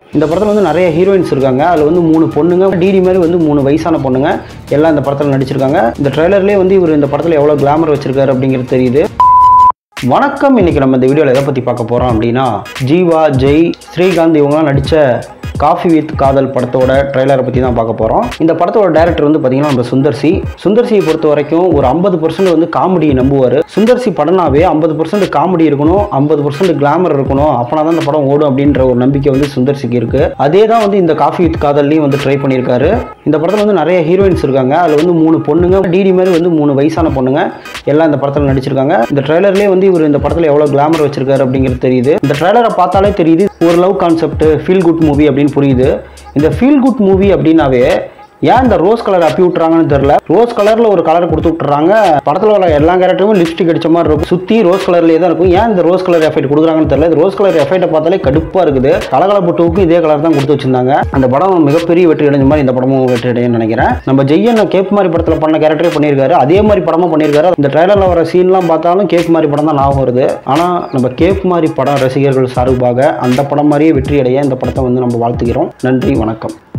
இந்த படத்தில் வந்து நிறைய ஹீரோயின்ஸ் இருக்காங்க அதில் வந்து மூணு பொண்ணுங்க டிடி மாதிரி வந்து மூணு வயசான பொண்ணுங்க எல்லாம் இந்த படத்தில் நடிச்சிருக்காங்க இந்த ட்ரெய்லர்லேயே வந்து இவர் இந்த படத்தில் எவ்வளோ கிளாமர் வச்சிருக்காரு அப்படிங்கிறது தெரியுது வணக்கம் இன்னைக்கு நம்ம இந்த வீடியோவில் எதை பற்றி பார்க்க போகிறோம் அப்படின்னா ஜீவா ஜெய் ஸ்ரீகாந்த் இவங்கலாம் நடித்த காஃபி வித் காதல் படத்தோட ட்ரெய்லரை பற்றி தான் பார்க்க போகிறோம் இந்த படத்தோட டேரக்டர் வந்து பார்த்தீங்கன்னா நம்ம சுந்தர்சி சுந்தர்சியை பொறுத்த வரைக்கும் ஒரு ஐம்பது பர்சன்ட் வந்து காமெடியை நம்புவார் சுந்தர்சி படம்னாவே ஐம்பது பர்சன்ட் காமெடி இருக்கணும் ஐம்பது பர்சன்ட் கிளாமர் இருக்கணும் அப்பனா தான் இந்த படம் ஓடும் அப்படின்ற ஒரு நம்பிக்கை வந்து சுந்தர்சிக்கு இருக்கு அதே தான் வந்து இந்த காஃபி வித் காதல்லையும் வந்து ட்ரை பண்ணியிருக்காரு இந்த படத்தில் வந்து நிறைய ஹீரோயின்ஸ் இருக்காங்க அதில் வந்து மூணு பொண்ணுங்க டிடி மாதிரி வந்து மூணு வயசான பொண்ணுங்க எல்லாம் இந்த படத்தில் நடிச்சிருக்காங்க இந்த ட்ரெய்லர்லேயே வந்து இவர் இந்த படத்தில் எவ்வளோ கிளாமர் வச்சிருக்காரு அப்படிங்கிறது தெரியுது இந்த ட்ரெய்லரை பார்த்தாலே தெரியுது ஒரு love concept feel good movie அப்படின்னு புரியுது இந்த ஃபீல் குட் மூவி அப்படின்னாவே ஏன் இந்த ரோஸ் கலர் அப்பி விட்டுறாங்கன்னு தெரியல ரோஸ் கலர்ல ஒரு கலர் கொடுத்து விட்டுறாங்க படத்துல வர எல்லா கேரக்டருமே லிப்ஸ்டிக் அடிச்ச மாதிரி இருக்கும் சுத்தி ரோஸ் கலர்லயே தான் இருக்கும் ஏன் இந்த ரோஸ் கலர் எஃபெக்ட் கொடுக்குறாங்கன்னு தெரியல இந்த ரோஸ் கலர் எஃபெக்ட்டை பார்த்தாலே கடுப்பா இருக்குது கலகல புட்டுவுக்கும் இதே கலர் தான் கொடுத்து வச்சிருந்தாங்க அந்த படம் மிகப்பெரிய வெற்றி அடைஞ்ச மாதிரி இந்த படமும் வெற்றி அடையும் நினைக்கிறேன் நம்ம ஜெய்யன் கேப் மாதிரி படத்துல பண்ண கேரக்டரே பண்ணியிருக்காரு அதே மாதிரி படமும் பண்ணியிருக்காரு இந்த ட்ரைலர்ல வர சீன்லாம் பார்த்தாலும் கேப் மாதிரி படம் தான் ஞாபகம் வருது ஆனா நம்ம கேப் மாதிரி படம் ரசிகர்கள் சார்பாக அந்த படம் மாதிரியே வெற்றி அடைய இந்த படத்தை வந்து நம்ம வாழ்த்துக்கிறோம் நன்றி வணக்கம்